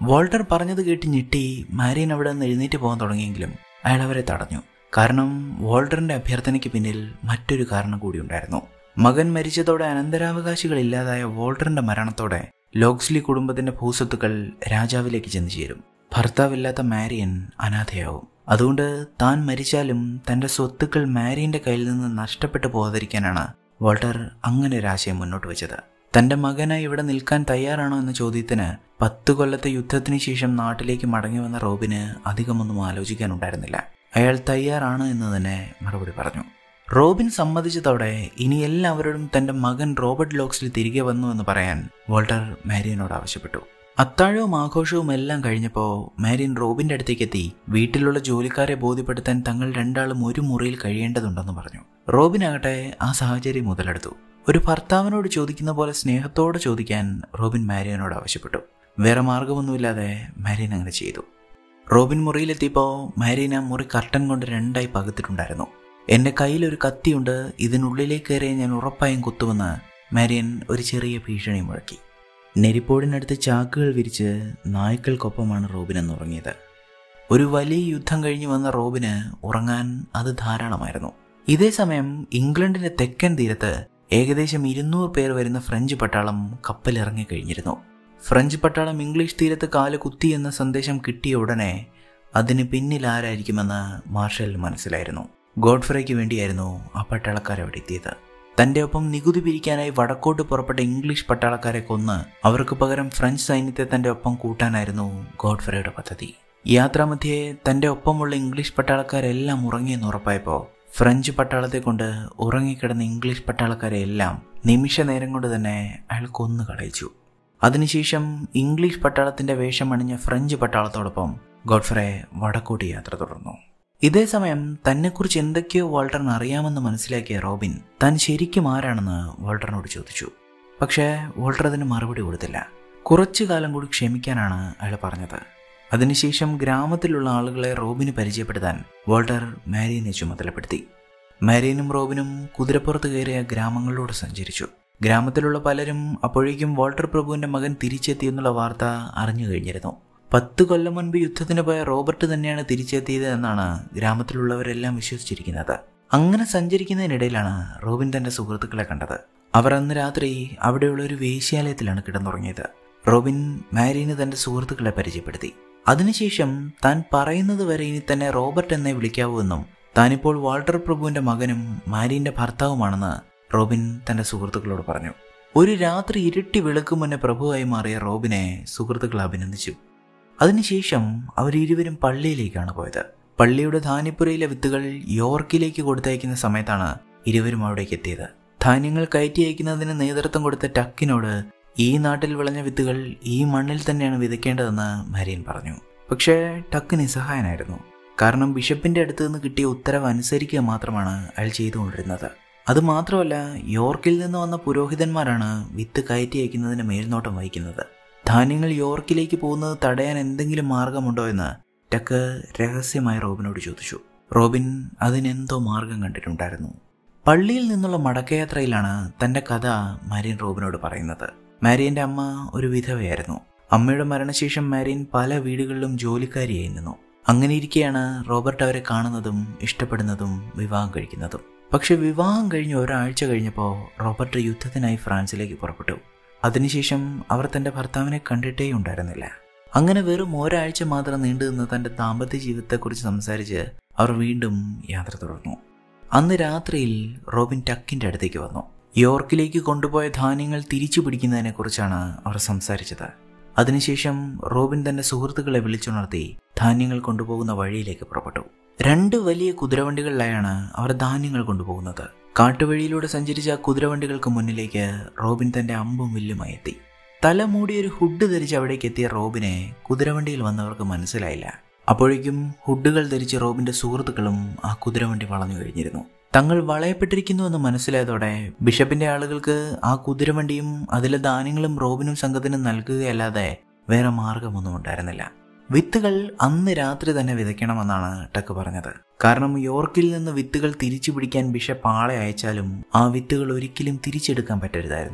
Walter പറഞ്ഞത് കേട്ട് ഞെട്ടി മാരിയൻ അവിടെ നിന്ന് എഴുന്നേറ്റ് പോകാൻ തുടങ്ങിയെങ്കിലും അയാൾ അവരെ തടഞ്ഞു കാരണം വോൾട്ടറിന്റെ അഭ്യർത്ഥനയ്ക്ക് പിന്നിൽ മറ്റൊരു കാരണം കൂടി ഉണ്ടായിരുന്നു മകൻ മരിച്ചതോടെ അനന്തരാവകാശികൾ ഇല്ലാതായ വോൾട്ടറിന്റെ മരണത്തോടെ ലോക്സ്ലി കുടുംബത്തിന്റെ ഭൂസ്വത്തുക്കൾ രാജാവിലേക്ക് ചെന്നു ചേരും ഭർത്താവില്ലാത്ത മാരിയൻ അനാഥയാവും അതുകൊണ്ട് താൻ മരിച്ചാലും തന്റെ സ്വത്തുക്കൾ മാരിയന്റെ കയ്യിൽ നിന്ന് നഷ്ടപ്പെട്ടു പോകാതിരിക്കാനാണ് വോൾട്ടർ അങ്ങനെ ഒരു ആശയം മുന്നോട്ട് വെച്ചത് തന്റെ മകനായി ഇവിടെ നിൽക്കാൻ തയ്യാറാണോ എന്ന ചോദ്യത്തിന് പത്ത് കൊല്ലത്തെ യുദ്ധത്തിന് ശേഷം നാട്ടിലേക്ക് മടങ്ങി വന്ന റോബിന് അധികമൊന്നും ആലോചിക്കാനുണ്ടായിരുന്നില്ല അയാൾ തയ്യാറാണ് എന്ന് തന്നെ മറുപടി പറഞ്ഞു റോബിൻ സമ്മതിച്ചതോടെ ഇനി എല്ലാവരോടും തന്റെ മകൻ റോബർട്ട് ലോക്സിൽ തിരികെ വന്നു എന്ന് പറയാൻ വോൾട്ടർ മാരിയനോട് ആവശ്യപ്പെട്ടു അത്താഴവും ആഘോഷവും എല്ലാം കഴിഞ്ഞപ്പോൾ മാരിയൻ റോബിന്റെ അടുത്തേക്ക് എത്തി വീട്ടിലുള്ള ജോലിക്കാരെ ബോധ്യപ്പെടുത്താൻ തങ്ങൾ രണ്ടാളും ഒരു മുറിയിൽ കഴിയേണ്ടതുണ്ടെന്ന് പറഞ്ഞു റോബിനാകട്ടെ ആ സാഹചര്യം മുതലെടുത്തു ഒരു ഭർത്താവിനോട് ചോദിക്കുന്ന പോലെ സ്നേഹത്തോടെ ചോദിക്കാൻ റോബിൻ മാരിയനോട് ആവശ്യപ്പെട്ടു വേറെ മാർഗമൊന്നുമില്ലാതെ മാരിയൻ അങ്ങനെ ചെയ്തു റോബിൻ മുറിയിലെത്തിയപ്പോൾ മാരിയൻ ആ മുറി കർട്ടൻ കൊണ്ട് രണ്ടായി പകുത്തിട്ടുണ്ടായിരുന്നു എൻ്റെ കയ്യിലൊരു കത്തിയുണ്ട് ഇതിനുള്ളിലേക്ക് കയറിയ ഞാൻ ഉറപ്പായും കുത്തുമെന്ന് മാരിയൻ ഒരു ചെറിയ ഭീഷണി മുഴക്കി നെരിപ്പോടിനടുത്ത് ചാക്കുകൾ വിരിച്ച് നായ്ക്കൾക്കൊപ്പമാണ് റോബിൻ എന്ന് ഉറങ്ങിയത് ഒരു വലിയ യുദ്ധം കഴിഞ്ഞ് വന്ന റോബിന് ഉറങ്ങാൻ അത് ധാരാളമായിരുന്നു ഇതേ സമയം ഇംഗ്ലണ്ടിന്റെ തെക്കൻ തീരത്ത് ഏകദേശം ഇരുന്നൂറ് പേർ വരുന്ന ഫ്രഞ്ച് പട്ടാളം കപ്പലിറങ്ങി കഴിഞ്ഞിരുന്നു ഫ്രഞ്ച് പട്ടാളം ഇംഗ്ലീഷ് തീരത്ത് കാല് കുത്തി എന്ന സന്ദേശം കിട്ടിയ ഉടനെ അതിന് പിന്നിൽ ആരായിരിക്കുമെന്ന് മാർഷലിന് മനസ്സിലായിരുന്നു ഗോഡ്ഫ്രയ്ക്ക് വേണ്ടിയായിരുന്നു ആ പട്ടാളക്കാർ അവിടെ എത്തിയത് തന്റെ ഒപ്പം നികുതി പിരിക്കാനായി വടക്കോട്ട് പുറപ്പെട്ട ഇംഗ്ലീഷ് പട്ടാളക്കാരെ കൊന്ന് അവർക്ക് പകരം ഫ്രഞ്ച് സൈന്യത്തെ തന്റെ ഒപ്പം കൂട്ടാനായിരുന്നു ഗോഡ്ഫ്രയുടെ പദ്ധതി യാത്രാമധ്യേ തന്റെ ഒപ്പമുള്ള ഇംഗ്ലീഷ് പട്ടാളക്കാരെല്ലാം ഉറങ്ങിയെന്ന് ഉറപ്പായപ്പോൾ ഫ്രഞ്ച് പട്ടാളത്തെ കൊണ്ട് ഉറങ്ങിക്കിടന്ന ഇംഗ്ലീഷ് പട്ടാളക്കാരെ എല്ലാം നിമിഷ നേരം കൊണ്ട് തന്നെ അയാൾ കൊന്നു കളയിച്ചു അതിനുശേഷം ഇംഗ്ലീഷ് പട്ടാളത്തിന്റെ വേഷം അണിഞ്ഞ ഫ്രഞ്ച് പട്ടാളത്തോടൊപ്പം ഗോഡ്ഫ്രെ വടക്കോട്ട് യാത്ര തുടർന്നു ഇതേ സമയം തന്നെക്കുറിച്ച് എന്തൊക്കെയോ വാൾട്ടറിന് അറിയാമെന്ന് മനസ്സിലാക്കിയ റോബിൻ താൻ ശരിക്കും ആരാണെന്ന് വാൾട്ടറിനോട് ചോദിച്ചു പക്ഷേ വാൾട്ടർ അതിന് മറുപടി കൊടുത്തില്ല കുറച്ചു കാലം കൂടി ക്ഷമിക്കാനാണ് അയാൾ പറഞ്ഞത് അതിനുശേഷം ഗ്രാമത്തിലുള്ള ആളുകളെ റോബിന് പരിചയപ്പെടുത്താൻ വാൾട്ടർ മാരിയനെ ചുമതലപ്പെടുത്തി മാരിയനും റോബിനും കുതിരപ്പുറത്ത് കയറിയ ഗ്രാമങ്ങളിലൂടെ സഞ്ചരിച്ചു ഗ്രാമത്തിലുള്ള പലരും അപ്പോഴേക്കും വാൾട്ടർ പ്രഭുവിന്റെ മകൻ തിരിച്ചെത്തിയെന്നുള്ള വാർത്ത അറിഞ്ഞു കഴിഞ്ഞിരുന്നു പത്ത് കൊല്ലം മുൻപ് യുദ്ധത്തിന് പോയ റോബർട്ട് തന്നെയാണ് തിരിച്ചെത്തിയത് എന്നാണ് ഗ്രാമത്തിലുള്ളവരെല്ലാം വിശ്വസിച്ചിരിക്കുന്നത് അങ്ങനെ സഞ്ചരിക്കുന്നതിനിടയിലാണ് റോബിൻ തന്റെ സുഹൃത്തുക്കളെ കണ്ടത് അവർ അന്ന് രാത്രി അവിടെയുള്ള ഒരു വേശ്യാലയത്തിലാണ് കിടന്നുറങ്ങിയത് റോബിൻ മാരീന് തന്റെ സുഹൃത്തുക്കളെ പരിചയപ്പെടുത്തി അതിനുശേഷം താൻ പറയുന്നത് വരെ ഇനി തന്നെ റോബർട്ട് എന്നെ വിളിക്കാവൂ എന്നും താനിപ്പോൾ വാൾട്ടർ പ്രഭുവിന്റെ മകനും മാരീന്റെ ഭർത്താവുമാണെന്ന് റോബിൻ തന്റെ സുഹൃത്തുക്കളോട് പറഞ്ഞു ഒരു രാത്രി ഇരുട്ടി വെളുക്കും മുന്നേ പ്രഭുവായി മാറിയ റോബിനെ സുഹൃത്തുക്കൾ അഭിനന്ദിച്ചു അതിനുശേഷം അവരിരുവരും പള്ളിയിലേക്കാണ് പോയത് പള്ളിയുടെ ധാന്യപ്പുരയിലെ വിത്തുകൾ യോർക്കിലേക്ക് കൊടുത്തയക്കുന്ന സമയത്താണ് ഇരുവരും അവിടേക്ക് എത്തിയത് ധാന്യങ്ങൾ കയറ്റി അയക്കുന്നതിന് നേതൃത്വം കൊടുത്ത ടക്കിനോട് ഈ നാട്ടിൽ വിളഞ്ഞ വിത്തുകൾ ഈ മണ്ണിൽ തന്നെയാണ് വിതയ്ക്കേണ്ടതെന്ന് മരിയൻ പറഞ്ഞു പക്ഷേ ടക്ക് നിസ്സഹായനായിരുന്നു കാരണം ബിഷപ്പിന്റെ അടുത്ത് നിന്ന് കിട്ടിയ ഉത്തരവ് അനുസരിക്കുക മാത്രമാണ് അയാൾ ചെയ്തുകൊണ്ടിരുന്നത് അതുമാത്രമല്ല യോർക്കിൽ നിന്ന് വന്ന പുരോഹിതന്മാരാണ് വിത്ത് കയറ്റി അയക്കുന്നതിന് മേൽനോട്ടം വഹിക്കുന്നത് ധാന്യങ്ങൾ യോർക്കിലേക്ക് പോകുന്നത് തടയാൻ എന്തെങ്കിലും മാർഗമുണ്ടോ എന്ന് ടക്ക് രഹസ്യമായി റോബിനോട് ചോദിച്ചു റോബിൻ അതിനെന്തോ മാർഗം കണ്ടിട്ടുണ്ടായിരുന്നു പള്ളിയിൽ നിന്നുള്ള മടക്കയാത്രയിലാണ് തന്റെ കഥ മാരിയൻ റോബിനോട് പറയുന്നത് മാരിയന്റെ അമ്മ ഒരു വിധവയായിരുന്നു അമ്മയുടെ മരണശേഷം മാരിയൻ പല വീടുകളിലും ജോലിക്കാരിയായി നിന്നു അങ്ങനെ ഇരിക്കെയാണ് റോബർട്ട് അവരെ കാണുന്നതും ഇഷ്ടപ്പെടുന്നതും വിവാഹം കഴിക്കുന്നതും പക്ഷെ വിവാഹം കഴിഞ്ഞ് ഒരാഴ്ച കഴിഞ്ഞപ്പോൾ റോബർട്ട് യുദ്ധത്തിനായി ഫ്രാൻസിലേക്ക് പുറപ്പെട്ടു അതിനുശേഷം അവർ തന്റെ ഭർത്താവിനെ കണ്ടിട്ടേ ഉണ്ടായിരുന്നില്ല അങ്ങനെ വെറും ഒരാഴ്ച മാത്രം നീണ്ടു നിന്ന് തന്റെ ദാമ്പത്യ ജീവിതത്തെക്കുറിച്ച് സംസാരിച്ച് അവർ വീണ്ടും യാത്ര തുടർന്നു അന്ന് രാത്രിയിൽ റോബിൻ ടക്കിന്റെ അടുത്തേക്ക് വന്നു യോർക്കിലേക്ക് കൊണ്ടുപോയ ധാന്യങ്ങൾ തിരിച്ചു പിടിക്കുന്നതിനെക്കുറിച്ചാണ് അവർ സംസാരിച്ചത് അതിനുശേഷം റോബിൻ തന്റെ സുഹൃത്തുക്കളെ വിളിച്ചുണർത്തി ധാന്യങ്ങൾ കൊണ്ടുപോകുന്ന വഴിയിലേക്ക് പുറപ്പെട്ടു രണ്ട് വലിയ കുതിരവണ്ടികളിലായാണ് അവർ ധാന്യങ്ങൾ കൊണ്ടുപോകുന്നത് കാട്ടുവഴിയിലൂടെ സഞ്ചരിച്ച ആ കുതിരവണ്ടികൾക്ക് മുന്നിലേക്ക് റോബിൻ തന്റെ അമ്പും വില്ലുമായി എത്തി തല മൂടിയൊരു ഹുഡ് ധരിച്ച് അവിടേക്ക് എത്തിയ റോബിനെ കുതിരവണ്ടിയിൽ വന്നവർക്ക് മനസ്സിലായില്ല അപ്പോഴേക്കും ഹുഡുകൾ ധരിച്ച് റോബിന്റെ സുഹൃത്തുക്കളും ആ കുതിരവണ്ടി വളഞ്ഞു കഴിഞ്ഞിരുന്നു തങ്ങൾ വളയപ്പെട്ടിരിക്കുന്നു എന്ന് മനസ്സിലായതോടെ ബിഷപ്പിന്റെ ആളുകൾക്ക് ആ കുതിരവണ്ടിയും അതിലെ ധാന്യങ്ങളും റോബിനും സംഘത്തിനും നൽകുകയല്ലാതെ വേറെ മാർഗമൊന്നും ഉണ്ടായിരുന്നില്ല വിത്തുകൾ അന്ന് രാത്രി തന്നെ വിതയ്ക്കണമെന്നാണ് ടക്ക് പറഞ്ഞത് കാരണം യോർക്കിൽ നിന്ന് വിത്തുകൾ തിരിച്ചു പിടിക്കാൻ ബിഷപ്പ് ആളെ അയച്ചാലും ആ വിത്തുകൾ ഒരിക്കലും തിരിച്ചെടുക്കാൻ പറ്റരുതായിരുന്നു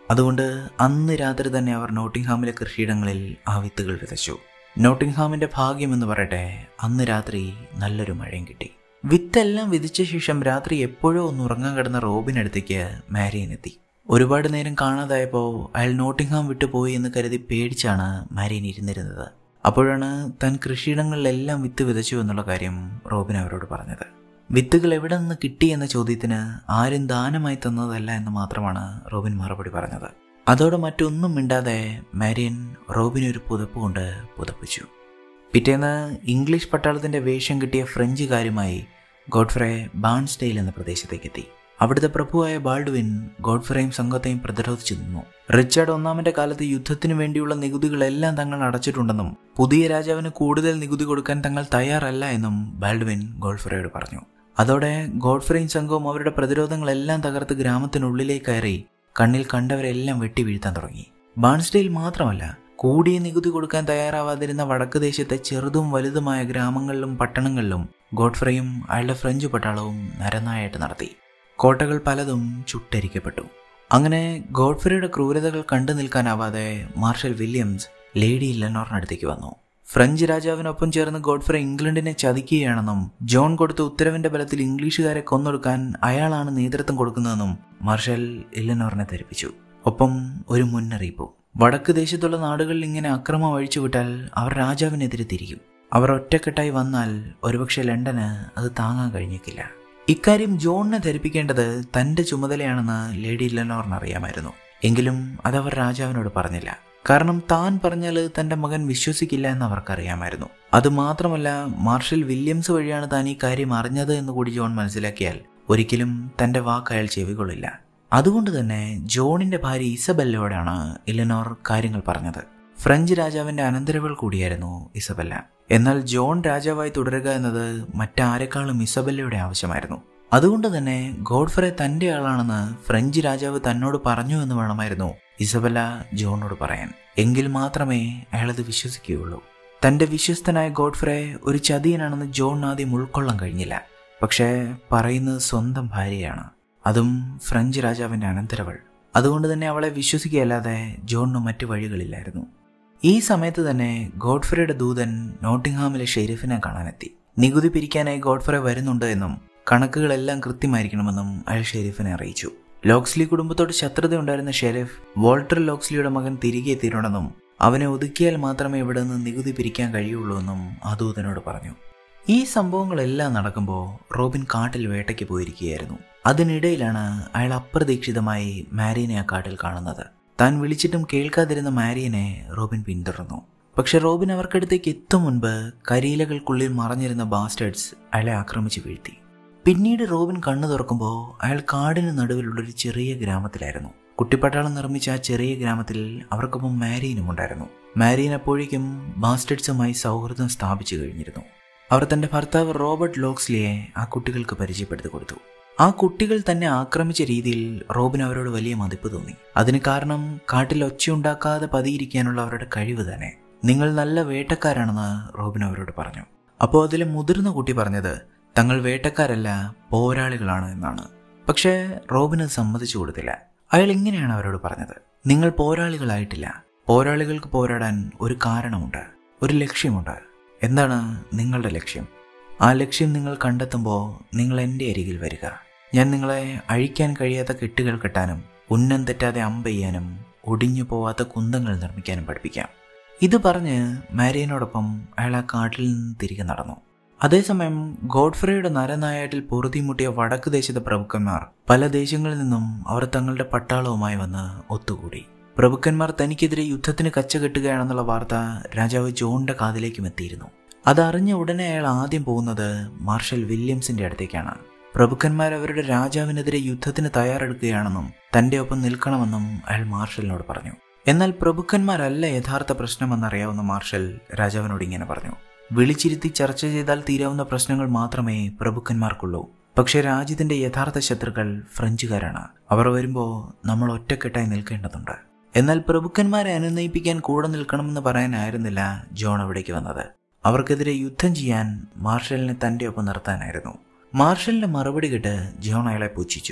അതുകൊണ്ട് അന്ന് രാത്രി തന്നെ അവർ നോട്ടിംഗ്ഹാമിലെ കൃഷിയിടങ്ങളിൽ ആ വിത്തുകൾ വിതച്ചു നോട്ടിംഗ്ഹാമിന്റെ ഭാഗ്യമെന്ന് പറയട്ടെ അന്ന് രാത്രി നല്ലൊരു മഴയും കിട്ടി വിത്തെല്ലാം വിധിച്ച ശേഷം രാത്രി എപ്പോഴോ ഒന്ന് ഉറങ്ങാൻ കിടന്ന റോബിനടുത്തേക്ക് മാരിയൻ എത്തി ഒരുപാട് നേരം കാണാതായപ്പോൾ അയാൾ നോട്ടിംഗ്ഹാം വിട്ടുപോയി എന്ന് കരുതി പേടിച്ചാണ് മാരിയൻ ഇരുന്നിരുന്നത് അപ്പോഴാണ് താൻ കൃഷിയിടങ്ങളിലെല്ലാം വിത്ത് വിതച്ചു എന്നുള്ള കാര്യം റോബിൻ അവരോട് പറഞ്ഞത് വിത്തുകൾ എവിടെ നിന്ന് കിട്ടി എന്ന ചോദ്യത്തിന് ആരും ദാനമായി തന്നതല്ല എന്ന് മാത്രമാണ് റോബിൻ മറുപടി പറഞ്ഞത് അതോടെ മറ്റൊന്നും മിണ്ടാതെ മാരിയൻ റോബിനെ ഒരു പുതപ്പ് കൊണ്ട് പുതപ്പിച്ചു പിറ്റേന്ന് ഇംഗ്ലീഷ് പട്ടാളത്തിന്റെ വേഷം കിട്ടിയ ഫ്രഞ്ചുകാരുമായി ഗോഡ്ഫ്രെ ബാൺസ്റ്റെയിൽ എന്ന പ്രദേശത്തേക്ക് എത്തി അവിടുത്തെ പ്രഭുവായ ബാൾഡുവിൻ ഗോഡ്ഫ്രെയും സംഘത്തെയും പ്രതിരോധിച്ചു നിന്നു റിച്ചാർഡ് ഒന്നാമന്റെ കാലത്ത് യുദ്ധത്തിനു വേണ്ടിയുള്ള നികുതികളെല്ലാം തങ്ങൾ അടച്ചിട്ടുണ്ടെന്നും പുതിയ രാജാവിന് കൂടുതൽ നികുതി കൊടുക്കാൻ തങ്ങൾ തയ്യാറല്ല എന്നും ബാൾഡുവിൻ ഗോഡ്ഫ്രെയോട് പറഞ്ഞു അതോടെ ഗോഡ്ഫ്രെയും സംഘവും അവരുടെ പ്രതിരോധങ്ങളെല്ലാം തകർത്ത് ഗ്രാമത്തിനുള്ളിലേക്ക് കയറി കണ്ണിൽ കണ്ടവരെല്ലാം വെട്ടി വീഴ്ത്താൻ തുടങ്ങി ബാൺസ്റ്റെയിൽ മാത്രമല്ല കൂടിയ നികുതി കൊടുക്കാൻ തയ്യാറാവാതിരുന്ന വടക്ക് ദേശത്തെ ചെറുതും വലുതുമായ ഗ്രാമങ്ങളിലും പട്ടണങ്ങളിലും ഗോഡ്ഫ്രെയും അയാളുടെ ഫ്രഞ്ച് പട്ടാളവും നരനായിട്ട് നടത്തി കോട്ടകൾ പലതും ചുട്ടരിക്കപ്പെട്ടു അങ്ങനെ ഗോഡ്ഫ്രെയുടെ ക്രൂരതകൾ കണ്ടു നിൽക്കാനാവാതെ മാർഷൽ വില്യംസ് ലേഡി ഇല്ലനോറിനടുത്തേക്ക് വന്നു ഫ്രഞ്ച് രാജാവിനൊപ്പം ചേർന്ന് ഗോഡ്ഫ്രെ ഇംഗ്ലണ്ടിനെ ചതിക്കുകയാണെന്നും ജോൺ കൊടുത്ത ഉത്തരവിന്റെ ബലത്തിൽ ഇംഗ്ലീഷുകാരെ കൊന്നൊടുക്കാൻ അയാളാണ് നേതൃത്വം കൊടുക്കുന്നതെന്നും മാർഷൽ ഇല്ലനോറിനെ ധരിപ്പിച്ചു ഒപ്പം ഒരു മുന്നറിയിപ്പും വടക്ക് ദേശത്തുള്ള നാടുകളിൽ ഇങ്ങനെ അക്രമം അഴിച്ചുവിട്ടാൽ അവർ രാജാവിനെതിരെ തിരിക്കും അവർ ഒറ്റക്കെട്ടായി വന്നാൽ ഒരുപക്ഷെ ലണ്ടന് അത് താങ്ങാൻ കഴിഞ്ഞേക്കില്ല ഇക്കാര്യം ജോണിനെ ധരിപ്പിക്കേണ്ടത് തന്റെ ചുമതലയാണെന്ന് ലേഡി ഇല്ലനോറിന് അറിയാമായിരുന്നു എങ്കിലും അതവർ രാജാവിനോട് പറഞ്ഞില്ല കാരണം താൻ പറഞ്ഞാൽ തന്റെ മകൻ വിശ്വസിക്കില്ല എന്ന് അവർക്കറിയാമായിരുന്നു അതുമാത്രമല്ല മാർഷൽ വില്യംസ് വഴിയാണ് താൻ ഈ കാര്യം അറിഞ്ഞത് എന്ന് കൂടി ജോൺ മനസ്സിലാക്കിയാൽ ഒരിക്കലും തന്റെ വാക്ക് അയാൾ ചെവികൊള്ളില്ല അതുകൊണ്ട് തന്നെ ജോണിന്റെ ഭാര്യ ഇസബെല്ലയോടാണ് ഇലനോർ കാര്യങ്ങൾ പറഞ്ഞത് ഫ്രഞ്ച് രാജാവിന്റെ അനന്തരവൾ കൂടിയായിരുന്നു ഇസബെല്ല എന്നാൽ ജോൺ രാജാവായി തുടരുക എന്നത് മറ്റാരെക്കാളും ഇസബെല്ലയുടെ ആവശ്യമായിരുന്നു അതുകൊണ്ട് തന്നെ ഗോഡ്ഫറെ തന്റെ ആളാണെന്ന് ഫ്രഞ്ച് രാജാവ് തന്നോട് പറഞ്ഞു എന്ന് വേണമായിരുന്നു ഇസബെല്ല ജോണിനോട് പറയാൻ എങ്കിൽ മാത്രമേ അയാളത് വിശ്വസിക്കുകയുള്ളൂ തന്റെ വിശ്വസ്തനായ ഗോഡ്ഫ്രെ ഒരു ചതിയനാണെന്ന് ജോൺ ആദ്യം ഉൾക്കൊള്ളാൻ കഴിഞ്ഞില്ല പക്ഷേ പറയുന്നത് സ്വന്തം ഭാര്യയാണ് അതും ഫ്രഞ്ച് രാജാവിന്റെ അനന്തരവൾ അതുകൊണ്ട് തന്നെ അവളെ വിശ്വസിക്കുകയല്ലാതെ ജോണിന് മറ്റു വഴികളില്ലായിരുന്നു ഈ സമയത്ത് തന്നെ ഗോഡ്ഫ്രയുടെ ദൂതൻ നോട്ടിംഗ്ഹാമിലെ ഷെരീഫിനെ കാണാനെത്തി നികുതി പിരിക്കാനായി ഗോഡ്ഫ്രെ വരുന്നുണ്ട് എന്നും കണക്കുകളെല്ലാം കൃത്യമായിരിക്കണമെന്നും അയാൾ ഷെരീഫിനെ അറിയിച്ചു ലോക്സ്ലി കുടുംബത്തോട് ശത്രുതയുണ്ടായിരുന്ന ഷെരീഫ് വോൾട്ടർ ലോക്സ്ലിയുടെ മകൻ തിരികെ എത്തിയിട്ടുണ്ടെന്നും അവനെ ഒതുക്കിയാൽ മാത്രമേ ഇവിടെ നിന്ന് നികുതി പിരിക്കാൻ കഴിയുള്ളൂ എന്നും ആ ദൂതനോട് പറഞ്ഞു ഈ സംഭവങ്ങളെല്ലാം നടക്കുമ്പോൾ റോബിൻ കാട്ടിൽ വേട്ടയ്ക്ക് പോയിരിക്കുകയായിരുന്നു അതിനിടയിലാണ് അയാൾ അപ്രതീക്ഷിതമായി മാരീനെ ആ കാട്ടിൽ കാണുന്നത് താൻ വിളിച്ചിട്ടും കേൾക്കാതിരുന്ന മാരിയനെ റോബിൻ പിന്തുടർന്നു പക്ഷെ റോബിൻ അവർക്കടുത്തേക്ക് എത്തും മുൻപ് കരിയിലകൾക്കുള്ളിൽ മറഞ്ഞിരുന്ന ബാസ്റ്റേഡ്സ് അയാളെ ആക്രമിച്ച് വീഴ്ത്തി പിന്നീട് റോബിൻ കണ്ണു തുറക്കുമ്പോൾ അയാൾ കാടിന് നടുവിലുള്ള ഒരു ചെറിയ ഗ്രാമത്തിലായിരുന്നു കുട്ടിപ്പട്ടാളം നിർമ്മിച്ച ആ ചെറിയ ഗ്രാമത്തിൽ അവർക്കൊപ്പം മാരീനും ഉണ്ടായിരുന്നു മാരീൻ അപ്പോഴേക്കും ബാസ്റ്റേഡ്സുമായി സൗഹൃദം സ്ഥാപിച്ചു കഴിഞ്ഞിരുന്നു അവർ തന്റെ ഭർത്താവ് റോബർട്ട് ലോക്സ്ലിയെ ആ കുട്ടികൾക്ക് പരിചയപ്പെടുത്തി കൊടുത്തു ആ കുട്ടികൾ തന്നെ ആക്രമിച്ച രീതിയിൽ റോബിൻ അവരോട് വലിയ മതിപ്പ് തോന്നി അതിന് കാരണം കാട്ടിൽ ഒച്ചയുണ്ടാക്കാതെ പതിയിരിക്കാനുള്ള അവരുടെ കഴിവ് തന്നെ നിങ്ങൾ നല്ല വേട്ടക്കാരാണെന്ന് റോബിൻ അവരോട് പറഞ്ഞു അപ്പോൾ അതിലെ മുതിർന്ന കുട്ടി പറഞ്ഞത് തങ്ങൾ വേട്ടക്കാരല്ല പോരാളികളാണ് എന്നാണ് പക്ഷേ റോബിൻ അത് സമ്മതിച്ചു കൊടുത്തില്ല അയാൾ ഇങ്ങനെയാണ് അവരോട് പറഞ്ഞത് നിങ്ങൾ പോരാളികളായിട്ടില്ല പോരാളികൾക്ക് പോരാടാൻ ഒരു കാരണമുണ്ട് ഒരു ലക്ഷ്യമുണ്ട് എന്താണ് നിങ്ങളുടെ ലക്ഷ്യം ആ ലക്ഷ്യം നിങ്ങൾ കണ്ടെത്തുമ്പോൾ നിങ്ങൾ എൻ്റെ അരികിൽ വരിക ഞാൻ നിങ്ങളെ അഴിക്കാൻ കഴിയാത്ത കെട്ടുകൾ കെട്ടാനും ഉന്നം തെറ്റാതെ അമ്പെയ്യാനും ഒടിഞ്ഞു പോവാത്ത കുന്തങ്ങൾ നിർമ്മിക്കാനും പഠിപ്പിക്കാം ഇത് പറഞ്ഞ് മാരിയനോടൊപ്പം അയാൾ ആ കാട്ടിൽ നിന്ന് തിരികെ നടന്നു അതേസമയം ഗോഡ്ഫ്രയുടെ നരനായാട്ടിൽ പൊറുതിമുട്ടിയ വടക്ക് ദേശത്തെ പ്രഭുക്കന്മാർ പല ദേശങ്ങളിൽ നിന്നും അവർ തങ്ങളുടെ പട്ടാളവുമായി വന്ന് ഒത്തുകൂടി പ്രഭുക്കന്മാർ തനിക്കെതിരെ യുദ്ധത്തിന് കച്ചകെട്ടുകയാണെന്നുള്ള വാർത്ത രാജാവ് ജോണിന്റെ കാതിലേക്കും എത്തിയിരുന്നു അതറിഞ്ഞ ഉടനെ അയാൾ ആദ്യം പോകുന്നത് മാർഷൽ വില്യംസിന്റെ അടുത്തേക്കാണ് പ്രഭുക്കന്മാർ അവരുടെ രാജാവിനെതിരെ യുദ്ധത്തിന് തയ്യാറെടുക്കുകയാണെന്നും തന്റെ ഒപ്പം നിൽക്കണമെന്നും അയാൾ മാർഷലിനോട് പറഞ്ഞു എന്നാൽ പ്രഭുക്കന്മാരല്ല യഥാർത്ഥ പ്രശ്നമെന്നറിയാവുന്ന മാർഷൽ രാജാവിനോട് ഇങ്ങനെ പറഞ്ഞു വിളിച്ചിരുത്തി ചർച്ച ചെയ്താൽ തീരാവുന്ന പ്രശ്നങ്ങൾ മാത്രമേ പ്രഭുക്കന്മാർക്കുള്ളൂ പക്ഷേ രാജ്യത്തിന്റെ യഥാർത്ഥ ശത്രുക്കൾ ഫ്രഞ്ചുകാരാണ് അവർ വരുമ്പോൾ നമ്മൾ ഒറ്റക്കെട്ടായി നിൽക്കേണ്ടതുണ്ട് എന്നാൽ പ്രഭുക്കന്മാരെ അനുനയിപ്പിക്കാൻ കൂടെ നിൽക്കണമെന്ന് പറയാനായിരുന്നില്ല ജോൺ അവിടേക്ക് വന്നത് അവർക്കെതിരെ യുദ്ധം ചെയ്യാൻ മാർഷലിനെ തന്റെ ഒപ്പം നിർത്താനായിരുന്നു മാർഷലിന്റെ മറുപടി കേട്ട് ജോൺ അയാളെ പുച്ഛിച്ചു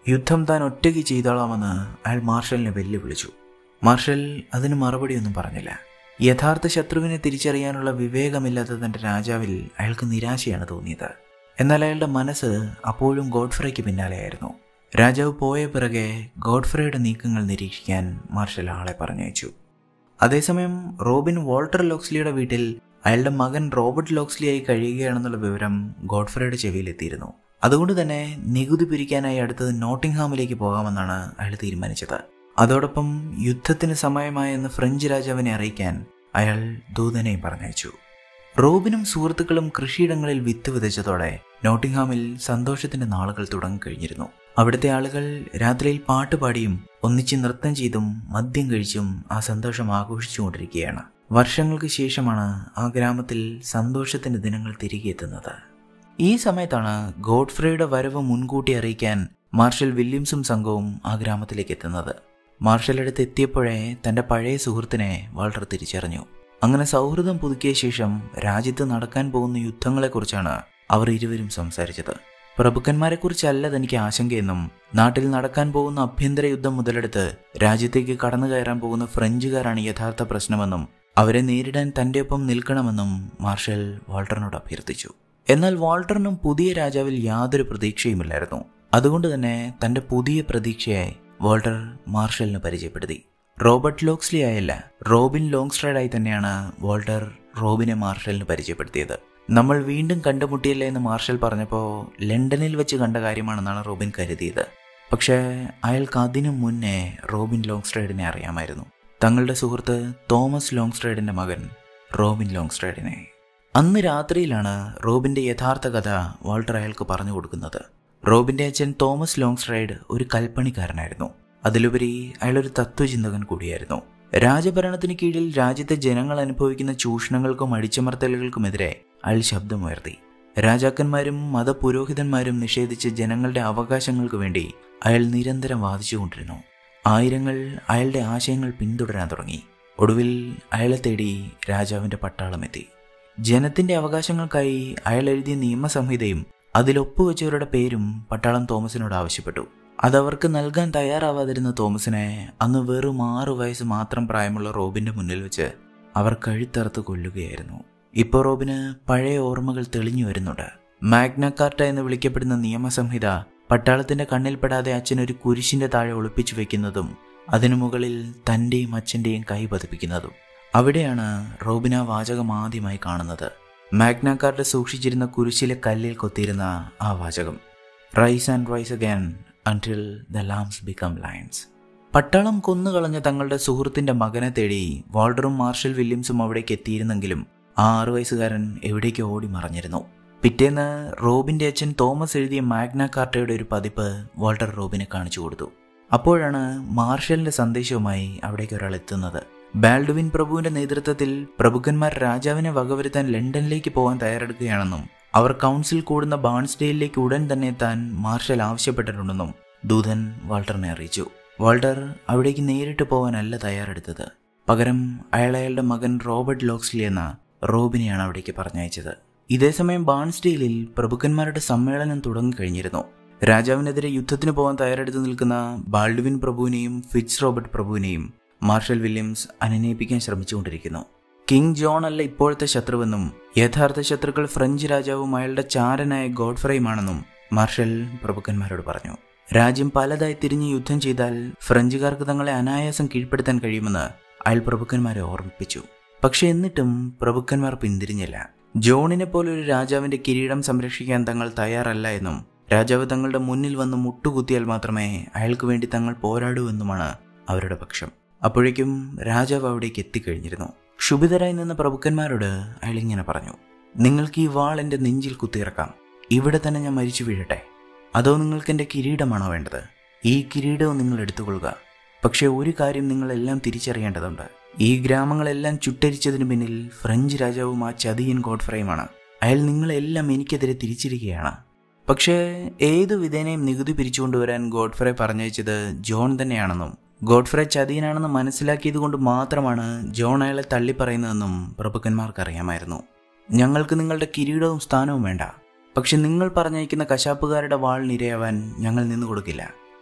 യുദ്ധം താൻ ഒറ്റയ്ക്ക് ചെയ്തോളാമെന്ന് അയാൾ മാർഷലിനെ വെല്ലുവിളിച്ചു മാർഷൽ അതിന് മറുപടിയൊന്നും പറഞ്ഞില്ല യഥാർത്ഥ ശത്രുവിനെ തിരിച്ചറിയാനുള്ള വിവേകമില്ലാത്ത തന്റെ രാജാവിൽ അയാൾക്ക് നിരാശയാണ് തോന്നിയത് എന്നാൽ അയാളുടെ മനസ്സ് അപ്പോഴും ഗോഡ്ഫ്രയ്ക്ക് പിന്നാലെയായിരുന്നു രാജാവ് പോയ പിറകെ ഗോഡ്ഫ്രയുടെ നീക്കങ്ങൾ നിരീക്ഷിക്കാൻ മാർഷൽ ആളെ പറഞ്ഞയച്ചു അതേസമയം റോബിൻ വോൾട്ടർ ലോക്സ്ലിയുടെ വീട്ടിൽ അയാളുടെ മകൻ റോബർട്ട് ലോക്സ്ലിയായി കഴിയുകയാണെന്നുള്ള വിവരം ഗോഡ്ഫ്രയുടെ ചെവിയിലെത്തിയിരുന്നു അതുകൊണ്ട് തന്നെ നികുതി പിരിക്കാനായി അടുത്തത് നോട്ടിംഗ്ഹാമിലേക്ക് പോകാമെന്നാണ് അയാൾ തീരുമാനിച്ചത് അതോടൊപ്പം യുദ്ധത്തിന് സമയമായെന്ന് ഫ്രഞ്ച് രാജാവിനെ അറിയിക്കാൻ അയാൾ ദൂതനെയും പറഞ്ഞയച്ചു റോബിനും സുഹൃത്തുക്കളും കൃഷിയിടങ്ങളിൽ വിത്ത് വിതച്ചതോടെ നോട്ടിംഗ്ഹാമിൽ സന്തോഷത്തിന്റെ നാളുകൾ തുടങ്ങിക്കഴിഞ്ഞിരുന്നു അവിടുത്തെ ആളുകൾ രാത്രിയിൽ പാട്ടുപാടിയും ഒന്നിച്ച് നൃത്തം ചെയ്തും മദ്യം കഴിച്ചും ആ സന്തോഷം ആഘോഷിച്ചുകൊണ്ടിരിക്കുകയാണ് വർഷങ്ങൾക്ക് ശേഷമാണ് ആ ഗ്രാമത്തിൽ സന്തോഷത്തിന്റെ ദിനങ്ങൾ തിരികെ എത്തുന്നത് ഈ സമയത്താണ് ഗോഡ്ഫ്രയുടെ വരവ് മുൻകൂട്ടി അറിയിക്കാൻ മാർഷൽ വില്യംസും സംഘവും ആ ഗ്രാമത്തിലേക്ക് എത്തുന്നത് മാർഷൽ അടുത്ത് എത്തിയപ്പോഴേ തന്റെ പഴയ സുഹൃത്തിനെ വാൾട്ടർ തിരിച്ചറിഞ്ഞു അങ്ങനെ സൗഹൃദം പുതുക്കിയ ശേഷം രാജ്യത്ത് നടക്കാൻ പോകുന്ന യുദ്ധങ്ങളെക്കുറിച്ചാണ് അവർ ഇരുവരും സംസാരിച്ചത് പ്രഭുക്കന്മാരെക്കുറിച്ചല്ല തനിക്ക് ആശങ്കയെന്നും നാട്ടിൽ നടക്കാൻ പോകുന്ന അഭ്യന്തര യുദ്ധം മുതലെടുത്ത് രാജ്യത്തേക്ക് കടന്നു കയറാൻ പോകുന്ന ഫ്രഞ്ചുകാരാണ് യഥാർത്ഥ പ്രശ്നമെന്നും അവരെ നേരിടാൻ തന്റെ ഒപ്പം നിൽക്കണമെന്നും മാർഷൽ വാൾട്ടറിനോട് അഭ്യർത്ഥിച്ചു എന്നാൽ വാൾട്ടറിനും പുതിയ രാജാവിൽ യാതൊരു പ്രതീക്ഷയുമില്ലായിരുന്നു അതുകൊണ്ട് തന്നെ തന്റെ പുതിയ പ്രതീക്ഷയായി വാൾട്ടർ മാർഷലിന് പരിചയപ്പെടുത്തി റോബർട്ട് ലോക്സ്ലി ആയല്ല റോബിൻ ലോങ്സ്ട്രൈഡായി തന്നെയാണ് വാൾട്ടർ റോബിനെ മാർഷലിന് പരിചയപ്പെടുത്തിയത് നമ്മൾ വീണ്ടും കണ്ടുമുട്ടിയല്ലേ എന്ന് മാർഷൽ പറഞ്ഞപ്പോൾ ലണ്ടനിൽ വെച്ച് കണ്ട കാര്യമാണെന്നാണ് റോബിൻ കരുതിയത് പക്ഷേ അയാൾക്ക് അതിനു മുന്നേ റോബിൻ ലോങ്സ്ട്രൈഡിനെ അറിയാമായിരുന്നു തങ്ങളുടെ സുഹൃത്ത് തോമസ് ലോങ്സ്ട്രൈഡിന്റെ മകൻ റോബിൻ ലോങ്സ്ട്രൈഡിനെ അന്ന് രാത്രിയിലാണ് റോബിന്റെ യഥാർത്ഥ കഥ വാൾട്ടർ അയാൾക്ക് പറഞ്ഞു കൊടുക്കുന്നത് റോബിന്റെ അച്ഛൻ തോമസ് ലോങ്സ്ട്രൈഡ് ഒരു കൽപ്പണിക്കാരനായിരുന്നു അതിലുപരി അയാളൊരു തത്വചിന്തകൻ കൂടിയായിരുന്നു രാജഭരണത്തിന് കീഴിൽ രാജ്യത്തെ ജനങ്ങൾ അനുഭവിക്കുന്ന ചൂഷണങ്ങൾക്കും അടിച്ചമർത്തലുകൾക്കുമെതിരെ അയാൾ ശബ്ദമുയർത്തി രാജാക്കന്മാരും മതപുരോഹിതന്മാരും നിഷേധിച്ച ജനങ്ങളുടെ അവകാശങ്ങൾക്ക് വേണ്ടി അയാൾ നിരന്തരം വാദിച്ചുകൊണ്ടിരുന്നു ആയിരങ്ങൾ അയാളുടെ ആശയങ്ങൾ പിന്തുടരാൻ തുടങ്ങി ഒടുവിൽ അയാളെ തേടി രാജാവിന്റെ പട്ടാളമെത്തി ജനത്തിന്റെ അവകാശങ്ങൾക്കായി അയാൾ എഴുതിയ നിയമസംഹിതയും അതിൽ ഒപ്പുവെച്ചവരുടെ പേരും പട്ടാളം തോമസിനോട് ആവശ്യപ്പെട്ടു അതവർക്ക് നൽകാൻ തയ്യാറാവാതിരുന്ന തോമസിനെ അന്ന് വെറും ആറു വയസ്സ് മാത്രം പ്രായമുള്ള റോബിന്റെ മുന്നിൽ വെച്ച് അവർ കഴുത്തറുത്ത് കൊല്ലുകയായിരുന്നു ഇപ്പോൾ റോബിന് പഴയ ഓർമ്മകൾ തെളിഞ്ഞു വരുന്നുണ്ട് മാഗ്ന കാർട്ട എന്ന് വിളിക്കപ്പെടുന്ന നിയമസംഹിത പട്ടാളത്തിന്റെ കണ്ണിൽപ്പെടാതെ അച്ഛൻ ഒരു കുരിശിന്റെ താഴെ ഒളിപ്പിച്ചു വെക്കുന്നതും അതിനു മുകളിൽ തന്റെയും അച്ഛന്റെയും കൈ പതിപ്പിക്കുന്നതും അവിടെയാണ് റോബിന വാചകം ആദ്യമായി കാണുന്നത് മാഗ്ന കാർട്ട സൂക്ഷിച്ചിരുന്ന കുരിശിലെ കല്ലിൽ കൊത്തിയിരുന്ന ആ വാചകം rise and rise again until the lambs become lions പട്ടാളം കൊന്നുകളഞ്ഞ തങ്ങളുടെ സുഹൃത്തിന്റെ മകനെ തേടി വാൾഡറും മാർഷൽ വില്യംസും അവിടേക്ക് എത്തിയിരുന്നെങ്കിലും ആ ആറു വയസ്സുകാരൻ എവിടേക്ക് ഓടി മറഞ്ഞിരുന്നു പിറ്റേന്ന് റോബിന്റെ അച്ഛൻ തോമസ് എഴുതിയ മാഗ്ന കാർട്ടയുടെ ഒരു പതിപ്പ് വാൾട്ടർ റോബിനെ കാണിച്ചു കൊടുത്തു അപ്പോഴാണ് മാർഷലിന്റെ സന്ദേശവുമായി അവിടേക്ക് ഒരാൾ എത്തുന്നത് ബാൽഡുവിൻ പ്രഭുവിന്റെ നേതൃത്വത്തിൽ പ്രഭുക്കന്മാർ രാജാവിനെ വകവരുത്താൻ ലണ്ടനിലേക്ക് പോകാൻ തയ്യാറെടുക്കുകയാണെന്നും അവർ കൗൺസിൽ കൂടുന്ന ബാൺസ്ഡേയിലേക്ക് ഉടൻ തന്നെ എത്താൻ മാർഷൽ ആവശ്യപ്പെട്ടിട്ടുണ്ടെന്നും ദൂതൻ വാൾട്ടറിനെ അറിയിച്ചു വാൾട്ടർ അവിടേക്ക് നേരിട്ട് പോകാനല്ല തയ്യാറെടുത്തത് പകരം അയാൾ അയാളുടെ മകൻ റോബർട്ട് ലോക്സ്ലി എന്ന റോബിനെയാണ് അവിടേക്ക് പറഞ്ഞയച്ചത് ഇതേസമയം ബാൺസ്റ്റീലിൽ പ്രഭുക്കന്മാരുടെ സമ്മേളനം തുടങ്ങിക്കഴിഞ്ഞിരുന്നു രാജാവിനെതിരെ യുദ്ധത്തിന് പോകാൻ തയ്യാറെടുത്ത് നിൽക്കുന്ന ബാൾഡുവിൻ പ്രഭുവിനെയും ഫിറ്റ്സ് റോബർട്ട് പ്രഭുവിനെയും മാർഷൽ വില്യംസ് അനുനയിപ്പിക്കാൻ ശ്രമിച്ചുകൊണ്ടിരിക്കുന്നു കിങ് ജോൺ അല്ല ഇപ്പോഴത്തെ ശത്രുവെന്നും യഥാർത്ഥ ശത്രുക്കൾ ഫ്രഞ്ച് രാജാവും അയാളുടെ ചാരനായ ഗോഡ്ഫ്രയുമാണെന്നും മാർഷൽ പ്രഭുക്കന്മാരോട് പറഞ്ഞു രാജ്യം പലതായി തിരിഞ്ഞ് യുദ്ധം ചെയ്താൽ ഫ്രഞ്ചുകാർക്ക് തങ്ങളെ അനായാസം കീഴ്പ്പെടുത്താൻ കഴിയുമെന്ന് അയാൾ പ്രഭുക്കന്മാരെ ഓർമ്മിപ്പിച്ചു പക്ഷെ എന്നിട്ടും പ്രഭുക്കന്മാർ പിന്തിരിഞ്ഞില്ല ജോണിനെ പോലെ ഒരു രാജാവിന്റെ കിരീടം സംരക്ഷിക്കാൻ തങ്ങൾ തയ്യാറല്ല എന്നും രാജാവ് തങ്ങളുടെ മുന്നിൽ വന്ന് മുട്ടുകുത്തിയാൽ മാത്രമേ അയാൾക്ക് വേണ്ടി തങ്ങൾ പോരാടൂ എന്നുമാണ് അവരുടെ പക്ഷം അപ്പോഴേക്കും രാജാവ് അവിടേക്ക് എത്തിക്കഴിഞ്ഞിരുന്നു ക്ഷുഭിതരായി നിന്ന പ്രഭുക്കന്മാരോട് അയാൾ ഇങ്ങനെ പറഞ്ഞു നിങ്ങൾക്ക് ഈ വാൾ എൻ്റെ നെഞ്ചിൽ കുത്തിയിറക്കാം ഇവിടെ തന്നെ ഞാൻ മരിച്ചു വീഴട്ടെ അതോ നിങ്ങൾക്ക് എൻ്റെ കിരീടമാണോ വേണ്ടത് ഈ കിരീടവും നിങ്ങൾ എടുത്തുകൊള്ളുക പക്ഷേ ഒരു കാര്യം നിങ്ങളെല്ലാം തിരിച്ചറിയേണ്ടതുണ്ട് ഈ ഗ്രാമങ്ങളെല്ലാം ചുട്ടരിച്ചതിന് പിന്നിൽ ഫ്രഞ്ച് രാജാവും ആ ചതിയൻ ഗോഡ്ഫ്രയുമാണ് അയാൾ നിങ്ങളെല്ലാം എനിക്കെതിരെ തിരിച്ചിരിക്കുകയാണ് പക്ഷേ ഏതു വിധേനയും നികുതി പിരിച്ചുകൊണ്ടുവരാൻ ഗോഡ്ഫ്രെ പറഞ്ഞയച്ചത് ജോൺ തന്നെയാണെന്നും ഗോഡ്ഫ്രെ ചതിയനാണെന്ന് മനസ്സിലാക്കിയത് കൊണ്ട് മാത്രമാണ് ജോൺ അയാളെ തള്ളിപ്പറയുന്നതെന്നും പ്രഭുക്കന്മാർക്ക് അറിയാമായിരുന്നു ഞങ്ങൾക്ക് നിങ്ങളുടെ കിരീടവും സ്ഥാനവും വേണ്ട പക്ഷെ നിങ്ങൾ പറഞ്ഞയക്കുന്ന കശാപ്പുകാരുടെ വാളിനിരയാവാൻ ഞങ്ങൾ നിന്നു കൊടുക്കില്ല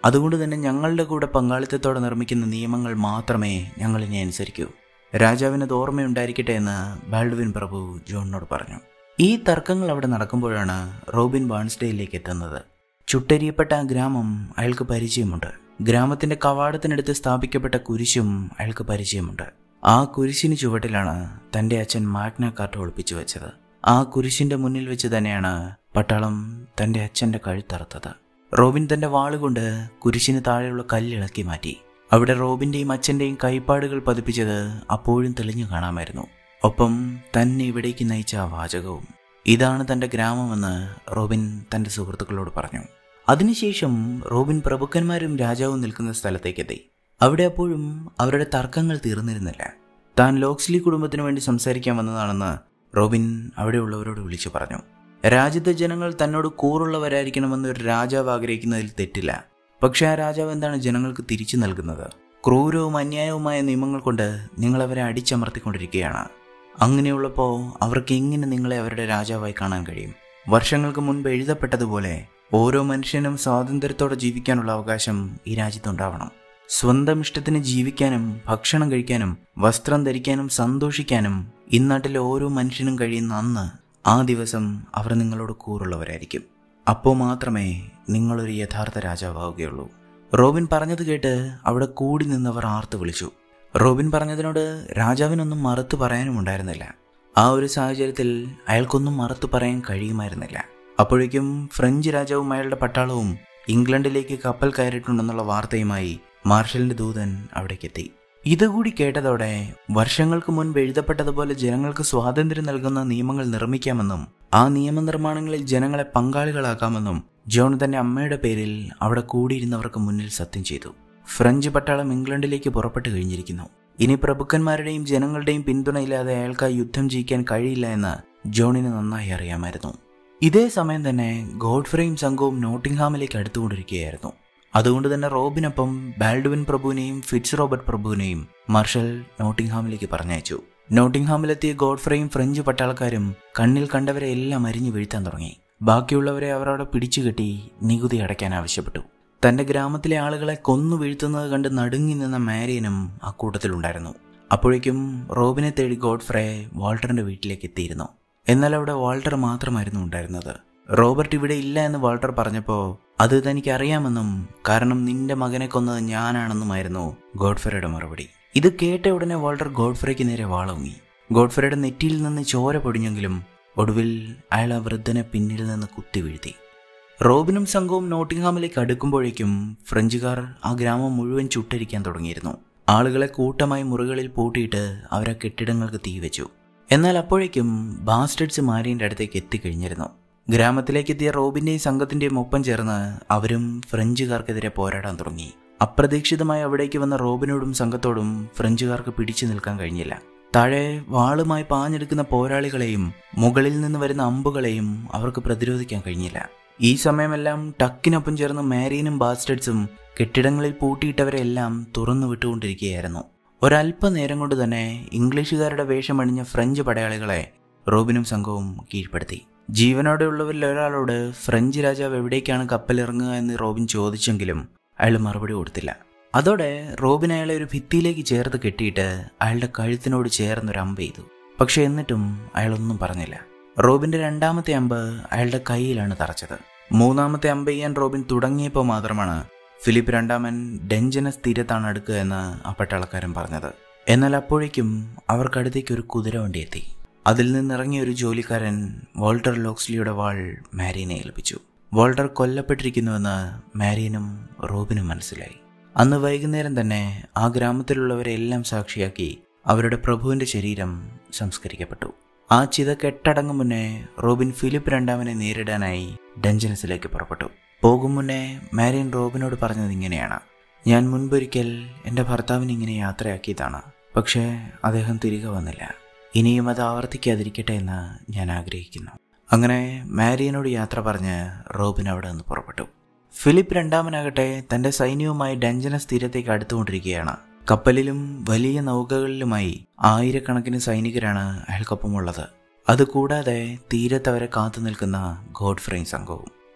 അതുകൊണ്ട് തന്നെ ഞങ്ങളുടെ കൂടെ പങ്കാളിത്തത്തോടെ നിർമ്മിക്കുന്ന നിയമങ്ങൾ മാത്രമേ ഞങ്ങളിനി അനുസരിക്കൂ രാജാവിന് അത് ഓർമ്മയുണ്ടായിരിക്കട്ടെ എന്ന് ബാൾഡുവിൻ പ്രഭു ജോണിനോട് പറഞ്ഞു ഈ തർക്കങ്ങൾ അവിടെ നടക്കുമ്പോഴാണ് റോബിൻ ബാൺസ്ഡേയിലേക്ക് എത്തുന്നത് ചുട്ടരിയപ്പെട്ട ആ ഗ്രാമം അയാൾക്ക് പരിചയമുണ്ട് ഗ്രാമത്തിന്റെ കവാടത്തിനടുത്ത് സ്ഥാപിക്കപ്പെട്ട കുരിശും അയാൾക്ക് പരിചയമുണ്ട് ആ കുരിശിന് ചുവട്ടിലാണ് തന്റെ അച്ഛൻ മാഗ്ന കാർട്ട് ഒളിപ്പിച്ചു വെച്ചത് ആ കുരിശിന്റെ മുന്നിൽ വെച്ച് തന്നെയാണ് പട്ടാളം തന്റെ അച്ഛന്റെ കഴുത്തറുത്തത് റോബിൻ തന്റെ വാളുകൊണ്ട് കുരിശിന് താഴെയുള്ള കല്ലിളക്കി മാറ്റി അവിടെ റോബിന്റെയും അച്ഛന്റെയും കൈപ്പാടുകൾ പതിപ്പിച്ചത് അപ്പോഴും തെളിഞ്ഞു കാണാമായിരുന്നു ഒപ്പം തന്നെ ഇവിടേക്ക് നയിച്ച ആ വാചകവും ഇതാണ് തന്റെ ഗ്രാമമെന്ന് റോബിൻ തന്റെ സുഹൃത്തുക്കളോട് പറഞ്ഞു അതിനുശേഷം റോബിൻ പ്രഭുക്കന്മാരും രാജാവും നിൽക്കുന്ന സ്ഥലത്തേക്കെത്തി അവിടെ അപ്പോഴും അവരുടെ തർക്കങ്ങൾ തീർന്നിരുന്നില്ല താൻ ലോക്സ്ലി കുടുംബത്തിനു വേണ്ടി സംസാരിക്കാൻ വന്നതാണെന്ന് റോബിൻ അവിടെയുള്ളവരോട് വിളിച്ചു പറഞ്ഞു രാജ്യത്തെ ജനങ്ങൾ തന്നോട് കൂറുള്ളവരായിരിക്കണമെന്ന് ഒരു രാജാവ് ആഗ്രഹിക്കുന്നതിൽ തെറ്റില്ല പക്ഷേ ആ രാജാവ് എന്താണ് ജനങ്ങൾക്ക് തിരിച്ചു നൽകുന്നത് ക്രൂരവും അന്യായവുമായ നിയമങ്ങൾ കൊണ്ട് നിങ്ങൾ അവരെ അടിച്ചമർത്തിക്കൊണ്ടിരിക്കുകയാണ് അങ്ങനെയുള്ളപ്പോൾ അവർക്ക് എങ്ങനെ നിങ്ങളെ അവരുടെ രാജാവായി കാണാൻ കഴിയും വർഷങ്ങൾക്ക് മുൻപ് എഴുതപ്പെട്ടതുപോലെ ഓരോ മനുഷ്യനും സ്വാതന്ത്ര്യത്തോടെ ജീവിക്കാനുള്ള അവകാശം ഈ രാജ്യത്തുണ്ടാവണം സ്വന്തം ഇഷ്ടത്തിന് ജീവിക്കാനും ഭക്ഷണം കഴിക്കാനും വസ്ത്രം ധരിക്കാനും സന്തോഷിക്കാനും ഇന്നാട്ടിലെ ഓരോ മനുഷ്യനും കഴിയുന്ന അന്ന് ആ ദിവസം അവർ നിങ്ങളോട് കൂറുള്ളവരായിരിക്കും അപ്പോൾ മാത്രമേ നിങ്ങളൊരു യഥാർത്ഥ രാജാവാവുകയുള്ളൂ റോബിൻ പറഞ്ഞത് കേട്ട് അവിടെ കൂടി നിന്നവർ ആർത്തു വിളിച്ചു റോബിൻ പറഞ്ഞതിനോട് രാജാവിനൊന്നും മറുത്തു പറയാനും ഉണ്ടായിരുന്നില്ല ആ ഒരു സാഹചര്യത്തിൽ അയാൾക്കൊന്നും മറുത്തു പറയാൻ കഴിയുമായിരുന്നില്ല അപ്പോഴേക്കും ഫ്രഞ്ച് രാജാവും അയാളുടെ പട്ടാളവും ഇംഗ്ലണ്ടിലേക്ക് കപ്പൽ കയറിയിട്ടുണ്ടെന്നുള്ള വാർത്തയുമായി മാർഷലിന്റെ ദൂതൻ അവിടേക്കെത്തി ഇതുകൂടി കേട്ടതോടെ വർഷങ്ങൾക്ക് മുൻപ് എഴുതപ്പെട്ടതുപോലെ ജനങ്ങൾക്ക് സ്വാതന്ത്ര്യം നൽകുന്ന നിയമങ്ങൾ നിർമ്മിക്കാമെന്നും ആ നിയമനിർമ്മാണങ്ങളിൽ ജനങ്ങളെ പങ്കാളികളാക്കാമെന്നും ജോൺ തന്റെ അമ്മയുടെ പേരിൽ അവിടെ കൂടിയിരുന്നവർക്ക് മുന്നിൽ സത്യം ചെയ്തു ഫ്രഞ്ച് പട്ടാളം ഇംഗ്ലണ്ടിലേക്ക് പുറപ്പെട്ടു കഴിഞ്ഞിരിക്കുന്നു ഇനി പ്രഭുക്കന്മാരുടെയും ജനങ്ങളുടെയും പിന്തുണയില്ലാതെ അയാൾക്ക് ആ യുദ്ധം ജയിക്കാൻ കഴിയില്ല എന്ന് ജോണിന് നന്നായി അറിയാമായിരുന്നു ഇതേ സമയം തന്നെ ഗോഡ്ഫ്രെയും സംഘവും നോട്ടിംഗ്ഹാമിലേക്ക് അടുത്തുകൊണ്ടിരിക്കുകയായിരുന്നു അതുകൊണ്ട് തന്നെ റോബിനൊപ്പം ബാൽഡുവിൻ പ്രഭുവിനെയും ഫിറ്റ്സ് റോബർട്ട് പ്രഭുവിനെയും മാർഷൽ നോട്ടിംഗ്ഹാമിലേക്ക് പറഞ്ഞയച്ചു നോട്ടിംഗ്ഹാമിലെത്തിയ ഗോഡ്ഫ്രെയും ഫ്രഞ്ച് പട്ടാളക്കാരും കണ്ണിൽ കണ്ടവരെ എല്ലാം അരിഞ്ഞു വീഴ്ത്താൻ തുടങ്ങി ബാക്കിയുള്ളവരെ അവർ അവിടെ പിടിച്ചുകെട്ടി നികുതി അടയ്ക്കാൻ ആവശ്യപ്പെട്ടു തന്റെ ഗ്രാമത്തിലെ ആളുകളെ കൊന്നു വീഴ്ത്തുന്നത് കണ്ട് നടുങ്ങി നിന്ന മാരിയനും ആ കൂട്ടത്തിലുണ്ടായിരുന്നു അപ്പോഴേക്കും റോബിനെ തേടി ഗോഡ്ഫ്രെ വാൾട്ടറിന്റെ വീട്ടിലേക്ക് എത്തിയിരുന്നു എന്നാൽ അവിടെ വാൾട്ടർ മാത്രമായിരുന്നു ഉണ്ടായിരുന്നത് റോബർട്ട് ഇവിടെ ഇല്ല എന്ന് വാൾട്ടർ പറഞ്ഞപ്പോൾ അത് തനിക്ക് അറിയാമെന്നും കാരണം നിന്റെ മകനെ കൊന്നത് ഞാനാണെന്നുമായിരുന്നു ഗോഡ്ഫ്രയുടെ മറുപടി ഇത് കേട്ട ഉടനെ വാൾട്ടർ ഗോഡ്ഫ്രയ്ക്ക് നേരെ വാളോങ്ങി ഗോഡ്ഫ്രയുടെ നെറ്റിയിൽ നിന്ന് ചോര പൊടിഞ്ഞെങ്കിലും ഒടുവിൽ അയാൾ ആ വൃദ്ധനെ പിന്നിൽ നിന്ന് കുത്തി വീഴ്ത്തി റോബിനും സംഘവും നോട്ടിംഗ്ഹാമിലേക്ക് അടുക്കുമ്പോഴേക്കും ഫ്രഞ്ചുകാർ ആ ഗ്രാമം മുഴുവൻ ചുട്ടരിക്കാൻ തുടങ്ങിയിരുന്നു ആളുകളെ കൂട്ടമായി മുറികളിൽ പൂട്ടിയിട്ട് അവരെ കെട്ടിടങ്ങൾക്ക് തീവെച്ചു എന്നാൽ അപ്പോഴേക്കും ബാസ്റ്റഡ്സ് മാരിയന്റെ അടുത്തേക്ക് എത്തിക്കഴിഞ്ഞിരുന്നു ഗ്രാമത്തിലേക്ക് എത്തിയ റോബിന്റെയും സംഘത്തിന്റെയും ഒപ്പം ചേർന്ന് അവരും ഫ്രഞ്ചുകാർക്കെതിരെ പോരാടാൻ തുടങ്ങി അപ്രതീക്ഷിതമായി അവിടേക്ക് വന്ന റോബിനോടും സംഘത്തോടും ഫ്രഞ്ചുകാർക്ക് പിടിച്ചു നിൽക്കാൻ കഴിഞ്ഞില്ല താഴെ വാളുമായി പാഞ്ഞെടുക്കുന്ന പോരാളികളെയും മുകളിൽ നിന്ന് വരുന്ന അമ്പുകളെയും അവർക്ക് പ്രതിരോധിക്കാൻ കഴിഞ്ഞില്ല ഈ സമയമെല്ലാം ടക്കിനൊപ്പം ചേർന്ന് മാരീനും ബാസ്റ്റഡ്സും കെട്ടിടങ്ങളിൽ പൂട്ടിയിട്ടവരെല്ലാം തുറന്നു വിട്ടുകൊണ്ടിരിക്കുകയായിരുന്നു ഒരല്പനേരം കൊണ്ട് തന്നെ ഇംഗ്ലീഷുകാരുടെ വേഷമണിഞ്ഞ ഫ്രഞ്ച് പടയാളികളെ റോബിനും സംഘവും കീഴ്പ്പെടുത്തി ജീവനോടെയുള്ളവരിൽ ഒരാളോട് ഫ്രഞ്ച് രാജാവ് എവിടേക്കാണ് കപ്പലിറങ്ങുക എന്ന് റോബിൻ ചോദിച്ചെങ്കിലും അയാൾ മറുപടി കൊടുത്തില്ല അതോടെ റോബിൻ അയാളെ ഒരു ഭിത്തിയിലേക്ക് ചേർത്ത് കെട്ടിയിട്ട് അയാളുടെ കഴുത്തിനോട് ചേർന്നൊരു അമ്പ് ചെയ്തു പക്ഷെ എന്നിട്ടും അയാളൊന്നും പറഞ്ഞില്ല റോബിന്റെ രണ്ടാമത്തെ അമ്പ് അയാളുടെ കൈയിലാണ് തറച്ചത് മൂന്നാമത്തെ അമ്പ് ചെയ്യാൻ റോബിൻ തുടങ്ങിയപ്പോൾ മാത്രമാണ് ഫിലിപ്പ് രണ്ടാമൻ ഡെഞ്ചനസ് തീരത്താണ് അടുക്കുക എന്ന് ആ പട്ടാളക്കാരൻ പറഞ്ഞത് എന്നാൽ അപ്പോഴേക്കും അവർക്കടുത്തേക്ക് ഒരു കുതിര വണ്ടി എത്തി അതിൽ നിന്നിറങ്ങിയ ഒരു ജോലിക്കാരൻ വോൾട്ടർ ലോക്സ്ലിയുടെ വാൾ മാരീനെ ഏൽപ്പിച്ചു വോൾട്ടർ കൊല്ലപ്പെട്ടിരിക്കുന്നുവെന്ന് മാരീനും റോബിനും മനസ്സിലായി അന്ന് വൈകുന്നേരം തന്നെ ആ ഗ്രാമത്തിലുള്ളവരെ എല്ലാം സാക്ഷിയാക്കി അവരുടെ പ്രഭുവിന്റെ ശരീരം സംസ്കരിക്കപ്പെട്ടു ആ ചിത കെട്ടടങ്ങും മുന്നേ റോബിൻ ഫിലിപ്പ് രണ്ടാമനെ നേരിടാനായി ഡഞ്ചനസിലേക്ക് പുറപ്പെട്ടു പോകും മുന്നേ മാരിയൻ റോബിനോട് പറഞ്ഞത് ഇങ്ങനെയാണ് ഞാൻ മുൻപൊരിക്കൽ എൻ്റെ ഭർത്താവിനെ ഇങ്ങനെ യാത്രയാക്കിയതാണ് പക്ഷേ അദ്ദേഹം തിരികെ വന്നില്ല ഇനിയും അത് ആവർത്തിക്കാതിരിക്കട്ടെ എന്ന് ഞാൻ ആഗ്രഹിക്കുന്നു അങ്ങനെ മാരിയനോട് യാത്ര പറഞ്ഞ് റോബിൻ അവിടെ നിന്ന് പുറപ്പെട്ടു ഫിലിപ്പ് രണ്ടാമനാകട്ടെ തന്റെ സൈന്യവുമായി ഡഞ്ചനസ് തീരത്തേക്ക് അടുത്തുകൊണ്ടിരിക്കുകയാണ് കപ്പലിലും വലിയ നൗകകളിലുമായി ആയിരക്കണക്കിന് സൈനികരാണ് അയാൾക്കൊപ്പമുള്ളത് അതുകൂടാതെ തീരത്ത് അവരെ കാത്തു നിൽക്കുന്ന ഗോഡ്ഫ്രെയും സംഘവും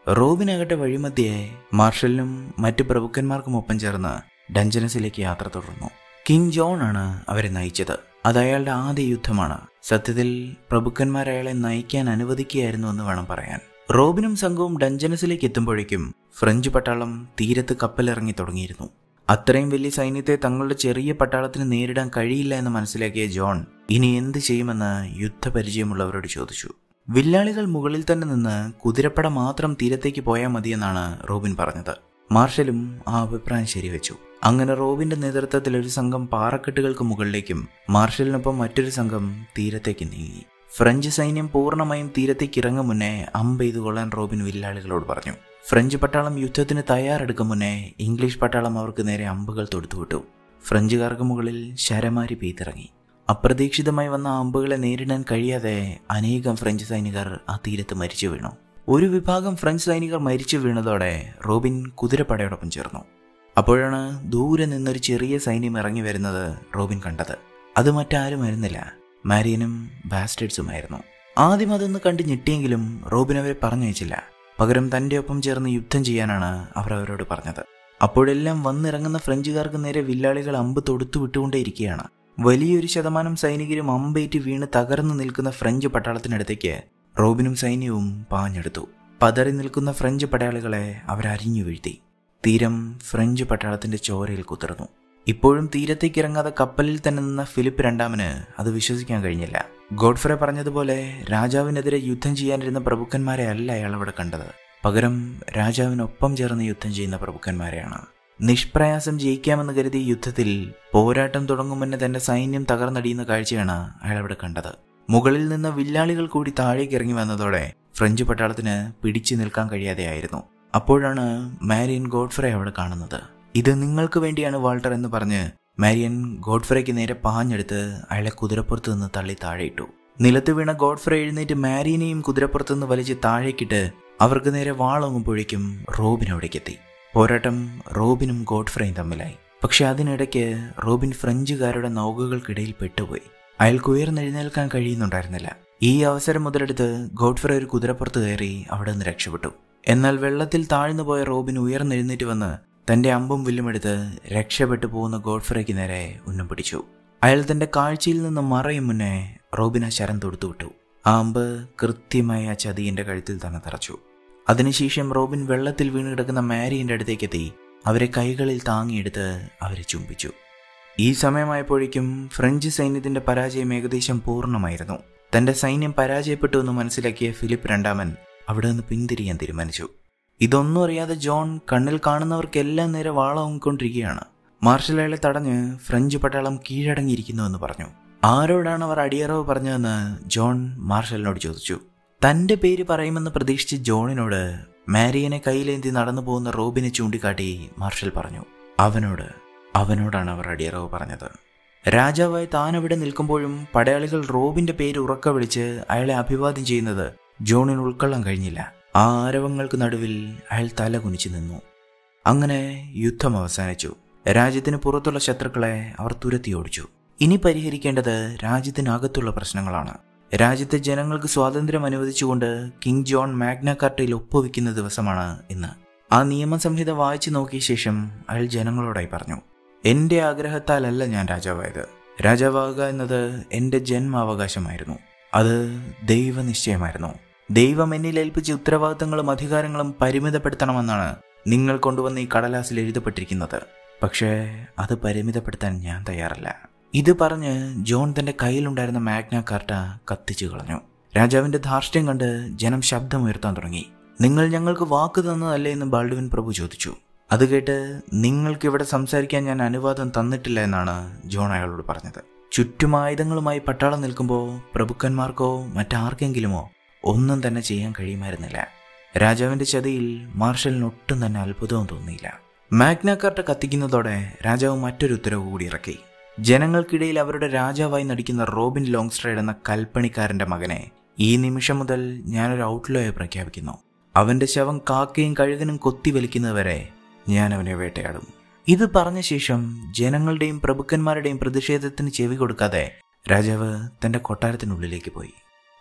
റോബിനാകട്ടെ വഴിമധ്യേ മാർഷലിനും മറ്റു പ്രഭുക്കന്മാർക്കും ഒപ്പം ചേർന്ന് ഡഞ്ചനസിലേക്ക് യാത്ര തുടർന്നു കിങ് ജോൺ ആണ് അവരെ നയിച്ചത് അത് അയാളുടെ ആദ്യ യുദ്ധമാണ് സത്യത്തിൽ പ്രഭുക്കന്മാർ അയാളെ നയിക്കാൻ അനുവദിക്കുകയായിരുന്നു എന്ന് വേണം പറയാൻ റോബിനും സംഘവും ഡഞ്ചനസിലേക്ക് എത്തുമ്പോഴേക്കും ഫ്രഞ്ച് പട്ടാളം തീരത്ത് കപ്പലിറങ്ങി തുടങ്ങിയിരുന്നു അത്രയും വലിയ സൈന്യത്തെ തങ്ങളുടെ ചെറിയ പട്ടാളത്തിന് നേരിടാൻ കഴിയില്ല എന്ന് മനസ്സിലാക്കിയ ജോൺ ഇനി എന്ത് ചെയ്യുമെന്ന് യുദ്ധപരിചയമുള്ളവരോട് ചോദിച്ചു വില്ലാളികൾ മുകളിൽ തന്നെ നിന്ന് കുതിരപ്പട മാത്രം തീരത്തേക്ക് പോയാൽ മതിയെന്നാണ് റോബിൻ പറഞ്ഞത് മാർഷലും ആ അഭിപ്രായം ശരിവെച്ചു അങ്ങനെ റോബിന്റെ നേതൃത്വത്തിൽ ഒരു സംഘം പാറക്കെട്ടുകൾക്ക് മുകളിലേക്കും മാർഷലിനൊപ്പം മറ്റൊരു സംഘം തീരത്തേക്ക് നീങ്ങി ഫ്രഞ്ച് സൈന്യം പൂർണ്ണമായും തീരത്തേക്ക് ഇറങ്ങും മുന്നേ അമ്പ് ചെയ്തു കൊള്ളാൻ റോബിൻ വില്ലാളികളോട് പറഞ്ഞു ഫ്രഞ്ച് പട്ടാളം യുദ്ധത്തിന് തയ്യാറെടുക്കും മുന്നേ ഇംഗ്ലീഷ് പട്ടാളം അവർക്ക് നേരെ അമ്പുകൾ തൊടുത്തുവിട്ടു ഫ്രഞ്ചുകാർക്ക് മുകളിൽ ശരമാരി പെയ്തിറങ്ങി അപ്രതീക്ഷിതമായി വന്ന അമ്പുകളെ നേരിടാൻ കഴിയാതെ അനേകം ഫ്രഞ്ച് സൈനികർ ആ തീരത്ത് മരിച്ചു വീണു ഒരു വിഭാഗം ഫ്രഞ്ച് സൈനികർ മരിച്ചു വീണതോടെ റോബിൻ കുതിരപ്പടയോടൊപ്പം ചേർന്നു അപ്പോഴാണ് ദൂരെ നിന്നൊരു ചെറിയ സൈന്യം ഇറങ്ങി വരുന്നത് റോബിൻ കണ്ടത് അത് മറ്റാരുമായിരുന്നില്ല മാരിയനും ബാസ്റ്റേഡ്സുമായിരുന്നു ആദ്യം അതൊന്ന് കണ്ട് ഞെട്ടിയെങ്കിലും റോബിൻ അവരെ പറഞ്ഞയച്ചില്ല പകരം തന്റെ ഒപ്പം ചേർന്ന് യുദ്ധം ചെയ്യാനാണ് അവർ അവരോട് പറഞ്ഞത് അപ്പോഴെല്ലാം വന്നിറങ്ങുന്ന ഫ്രഞ്ചുകാർക്ക് നേരെ വില്ലാളികൾ അമ്പ് തൊടുത്തു വിട്ടുകൊണ്ടേയിരിക്കുകയാണ് വലിയൊരു ശതമാനം സൈനികരും അമ്പേറ്റ് വീണ് തകർന്നു നിൽക്കുന്ന ഫ്രഞ്ച് പട്ടാളത്തിനടുത്തേക്ക് റോബിനും സൈന്യവും പാഞ്ഞെടുത്തു പതറി നിൽക്കുന്ന ഫ്രഞ്ച് പടയാളികളെ അവരരിഞ്ഞു വീഴ്ത്തി തീരം ഫ്രഞ്ച് പട്ടാളത്തിന്റെ ചോരയിൽ കുതിർന്നു ഇപ്പോഴും തീരത്തേക്ക് ഇറങ്ങാതെ കപ്പലിൽ തന്നെ നിന്ന ഫിലിപ്പ് രണ്ടാമന് അത് വിശ്വസിക്കാൻ കഴിഞ്ഞില്ല ഗോഡ്ഫ്രെ പറഞ്ഞതുപോലെ രാജാവിനെതിരെ യുദ്ധം ചെയ്യാനിരുന്ന പ്രഭുക്കന്മാരെ അല്ല അയാൾ അവിടെ കണ്ടത് പകരം രാജാവിനൊപ്പം ചേർന്ന് യുദ്ധം ചെയ്യുന്ന പ്രഭുക്കന്മാരെയാണ് നിഷ്പ്രയാസം ജയിക്കാമെന്ന് കരുതിയ യുദ്ധത്തിൽ പോരാട്ടം തുടങ്ങും മുന്നേ തന്റെ സൈന്യം തകർന്നടിയുന്ന കാഴ്ചയാണ് അയാൾ അവിടെ കണ്ടത് മുകളിൽ നിന്ന് വില്ലാളികൾ കൂടി താഴേക്ക് ഇറങ്ങി വന്നതോടെ ഫ്രഞ്ച് പട്ടാളത്തിന് പിടിച്ചു നിൽക്കാൻ കഴിയാതെയായിരുന്നു അപ്പോഴാണ് മാരിയൻ ഗോഡ്ഫ്രെ അവിടെ കാണുന്നത് ഇത് നിങ്ങൾക്ക് വേണ്ടിയാണ് വാൾട്ടർ എന്ന് പറഞ്ഞ് മാരിയൻ ഗോഡ്ഫ്രയ്ക്ക് നേരെ പാഞ്ഞെടുത്ത് അയാളെ കുതിരപ്പുറത്ത് നിന്ന് തള്ളി താഴെയിട്ടു നിലത്ത് വീണ ഗോഡ്ഫ്രെ എഴുന്നേറ്റ് മാരിയനെയും കുതിരപ്പുറത്ത് നിന്ന് വലിച്ച് താഴേക്കിട്ട് അവർക്ക് നേരെ വാളൊങ്ങുമ്പോഴേക്കും റോബിൻ അവിടേക്കെത്തി പോരാട്ടം റോബിനും ഗോഡ്ഫ്രയും തമ്മിലായി പക്ഷെ അതിനിടയ്ക്ക് റോബിൻ ഫ്രഞ്ചുകാരുടെ നൗകകൾക്കിടയിൽ പെട്ടുപോയി അയാൾക്ക് ഉയർന്നെഴുന്നേൽക്കാൻ കഴിയുന്നുണ്ടായിരുന്നില്ല ഈ അവസരം മുതലെടുത്ത് ഗോഡ്ഫ്രെ ഒരു കുതിരപ്പുറത്ത് കയറി അവിടെ നിന്ന് രക്ഷപ്പെട്ടു എന്നാൽ വെള്ളത്തിൽ താഴ്ന്നു പോയ റോബിൻ ഉയർന്നെഴുന്നേറ്റ് വന്ന് തന്റെ അമ്പും വില്ലുമെടുത്ത് രക്ഷപ്പെട്ടു പോകുന്ന ഗോഡ്ഫ്രയ്ക്ക് നേരെ ഉന്നം പിടിച്ചു അയാൾ തന്റെ കാഴ്ചയിൽ നിന്ന് മറയും മുന്നേ റോബിൻ ആ ശരം തൊടുത്തുവിട്ടു ആ അമ്പ് കൃത്യമായി ആ ചതിയന്റെ കഴുത്തിൽ തന്നെ തറച്ചു അതിനുശേഷം റോബിൻ വെള്ളത്തിൽ വീണ് കിടക്കുന്ന മാരിയന്റെ അടുത്തേക്കെത്തി അവരെ കൈകളിൽ താങ്ങിയെടുത്ത് അവരെ ചുംബിച്ചു ഈ സമയമായപ്പോഴേക്കും ഫ്രഞ്ച് സൈന്യത്തിന്റെ പരാജയം ഏകദേശം പൂർണ്ണമായിരുന്നു തന്റെ സൈന്യം പരാജയപ്പെട്ടു എന്ന് മനസ്സിലാക്കിയ ഫിലിപ്പ് രണ്ടാമൻ അവിടെ നിന്ന് പിന്തിരിയാൻ തീരുമാനിച്ചു ഇതൊന്നും അറിയാതെ ജോൺ കണ്ണിൽ കാണുന്നവർക്കെല്ലാം നേരെ വാളാങ്ങിക്കൊണ്ടിരിക്കുകയാണ് മാർഷൽ അയാളെ തടഞ്ഞ് ഫ്രഞ്ച് പട്ടാളം കീഴടങ്ങിയിരിക്കുന്നുവെന്ന് പറഞ്ഞു ആരോടാണ് അവർ അടിയറവ് പറഞ്ഞതെന്ന് ജോൺ മാർഷലിനോട് ചോദിച്ചു തന്റെ പേര് പറയുമെന്ന് പ്രതീക്ഷിച്ച് ജോണിനോട് മാരിയനെ കയ്യിലേന്തി നടന്നു പോകുന്ന റോബിനെ ചൂണ്ടിക്കാട്ടി മാർഷൽ പറഞ്ഞു അവനോട് അവനോടാണ് അവർ അടിയറവ് പറഞ്ഞത് രാജാവായി താൻ അവിടെ നിൽക്കുമ്പോഴും പടയാളികൾ റോബിന്റെ പേര് ഉറക്ക വിളിച്ച് അയാളെ അഭിവാദ്യം ചെയ്യുന്നത് ജോണിന് ഉൾക്കൊള്ളാൻ കഴിഞ്ഞില്ല ആ ആരവങ്ങൾക്ക് നടുവിൽ അയാൾ തല കുനിച്ചു നിന്നു അങ്ങനെ യുദ്ധം അവസാനിച്ചു രാജ്യത്തിന് പുറത്തുള്ള ശത്രുക്കളെ അവർ തുരത്തി ഓടിച്ചു ഇനി പരിഹരിക്കേണ്ടത് രാജ്യത്തിനകത്തുള്ള പ്രശ്നങ്ങളാണ് രാജ്യത്തെ ജനങ്ങൾക്ക് സ്വാതന്ത്ര്യം അനുവദിച്ചുകൊണ്ട് കിങ് ജോൺ മാഗ്ന കാർട്ടയിൽ ഒപ്പുവെക്കുന്ന ദിവസമാണ് ഇന്ന് ആ നിയമസംഹിത വായിച്ചു നോക്കിയ ശേഷം അയാൾ ജനങ്ങളോടായി പറഞ്ഞു എന്റെ ആഗ്രഹത്താലല്ല ഞാൻ രാജാവായത് രാജാവാകുക എന്നത് എന്റെ ജന്മാവകാശമായിരുന്നു അത് ദൈവനിശ്ചയമായിരുന്നു ദൈവം എന്നിൽ ഏൽപ്പിച്ച ഉത്തരവാദിത്തങ്ങളും അധികാരങ്ങളും പരിമിതപ്പെടുത്തണമെന്നാണ് നിങ്ങൾ കൊണ്ടുവന്ന ഈ കടലാസിൽ എഴുതപ്പെട്ടിരിക്കുന്നത് പക്ഷേ അത് പരിമിതപ്പെടുത്താൻ ഞാൻ തയ്യാറല്ല ഇത് പറഞ്ഞ് ജോൺ തന്റെ കയ്യിലുണ്ടായിരുന്ന മാഗ്ന കാർട്ട കത്തിച്ചു കളഞ്ഞു രാജാവിന്റെ ധാർഷ്ട്യം കണ്ട് ജനം ശബ്ദമുയർത്താൻ തുടങ്ങി നിങ്ങൾ ഞങ്ങൾക്ക് വാക്ക് തന്നതല്ലേ എന്ന് ബാൾഡുവിൻ പ്രഭു ചോദിച്ചു അത് കേട്ട് നിങ്ങൾക്ക് ഇവിടെ സംസാരിക്കാൻ ഞാൻ അനുവാദം തന്നിട്ടില്ല എന്നാണ് ജോൺ അയാളോട് പറഞ്ഞത് ചുറ്റും ആയുധങ്ങളുമായി പട്ടാളം നിൽക്കുമ്പോൾ പ്രഭുക്കന്മാർക്കോ മറ്റാർക്കെങ്കിലുമോ ഒന്നും തന്നെ ചെയ്യാൻ കഴിയുമായിരുന്നില്ല രാജാവിന്റെ ചതിയിൽ മാർഷലിന് ഒട്ടും തന്നെ അത്ഭുതവും തോന്നിയില്ല മാഗ്ന കാർട്ട കത്തിക്കുന്നതോടെ രാജാവ് മറ്റൊരു ഉത്തരവ് കൂടി ഇറക്കി ജനങ്ങൾക്കിടയിൽ അവരുടെ രാജാവായി നടിക്കുന്ന റോബിൻ ലോങ്സ്ട്രൈഡ് എന്ന കൽപ്പണിക്കാരന്റെ മകനെ ഈ നിമിഷം മുതൽ ഞാനൊരു ഔട്ട്ലോയെ പ്രഖ്യാപിക്കുന്നു അവന്റെ ശവം കാക്കയും കഴുകനും കൊത്തി വലിക്കുന്നതുവരെ ഞാൻ അവനെ വേട്ടയാടും ഇത് പറഞ്ഞ ശേഷം ജനങ്ങളുടെയും പ്രഭുക്കന്മാരുടെയും പ്രതിഷേധത്തിന് ചെവി കൊടുക്കാതെ രാജാവ് തന്റെ കൊട്ടാരത്തിനുള്ളിലേക്ക് പോയി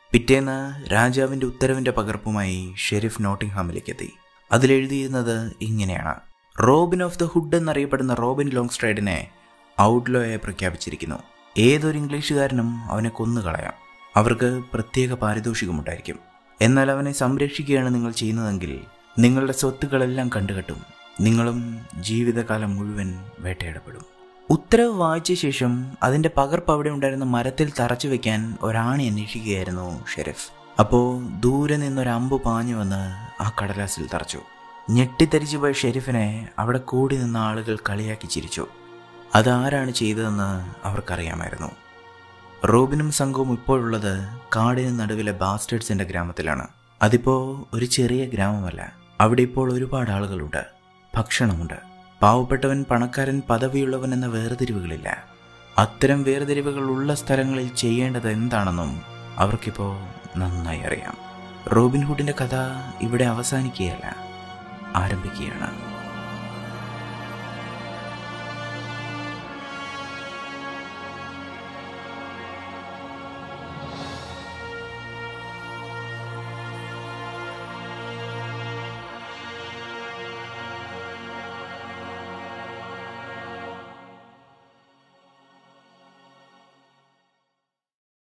പിറ്റേന്ന് രാജാവിന്റെ ഉത്തരവിന്റെ പകർപ്പുമായി ഷെരീഫ് നോട്ടിംഗ്ഹാമിലേക്ക് എത്തി അതിലെഴുതിയിരുന്നത് ഇങ്ങനെയാണ് റോബിൻ ഓഫ് ദ ഹുഡ് എന്നറിയപ്പെടുന്ന റോബിൻ ലോങ്സ്ട്രൈഡിനെ ഔട്ട്ലോയെ പ്രഖ്യാപിച്ചിരിക്കുന്നു ഏതൊരു ഇംഗ്ലീഷുകാരനും അവനെ കൊന്നുകളയാം അവർക്ക് പ്രത്യേക പാരിതോഷികമുണ്ടായിരിക്കും എന്നാൽ അവനെ സംരക്ഷിക്കുകയാണ് നിങ്ങൾ ചെയ്യുന്നതെങ്കിൽ നിങ്ങളുടെ സ്വത്തുക്കളെല്ലാം കണ്ടുകെട്ടും നിങ്ങളും ജീവിതകാലം മുഴുവൻ വേട്ടയാടപ്പെടും ഉത്തരവ് വായിച്ച ശേഷം അതിന്റെ പകർപ്പ് അവിടെ ഉണ്ടായിരുന്ന മരത്തിൽ തറച്ചു വെക്കാൻ ഒരാണി അന്വേഷിക്കുകയായിരുന്നു ഷെരീഫ് അപ്പോൾ ദൂരെ നിന്നൊരു അമ്പ് പാഞ്ഞു വന്ന് ആ കടലാസിൽ തറച്ചു ഞെട്ടിത്തരിച്ചു പോയ ഷെരീഫിനെ അവിടെ കൂടി നിന്ന ആളുകൾ കളിയാക്കി ചിരിച്ചു അതാരാണ് ചെയ്തതെന്ന് അവർക്കറിയാമായിരുന്നു റോബിനും സംഘവും ഇപ്പോഴുള്ളത് കാടിന് നടുവിലെ ബാസ്റ്റേഡ്സിന്റെ ഗ്രാമത്തിലാണ് അതിപ്പോ ഒരു ചെറിയ ഗ്രാമമല്ല അവിടെ ഇപ്പോൾ ഒരുപാട് ആളുകളുണ്ട് ഭക്ഷണമുണ്ട് പാവപ്പെട്ടവൻ പണക്കാരൻ പദവിയുള്ളവൻ എന്ന വേർതിരിവുകളില്ല അത്തരം വേർതിരിവുകൾ ഉള്ള സ്ഥലങ്ങളിൽ ചെയ്യേണ്ടത് എന്താണെന്നും അവർക്കിപ്പോൾ നന്നായി അറിയാം റോബിൻഹുഡിന്റെ കഥ ഇവിടെ അവസാനിക്കുകയല്ല ആരംഭിക്കുകയാണ്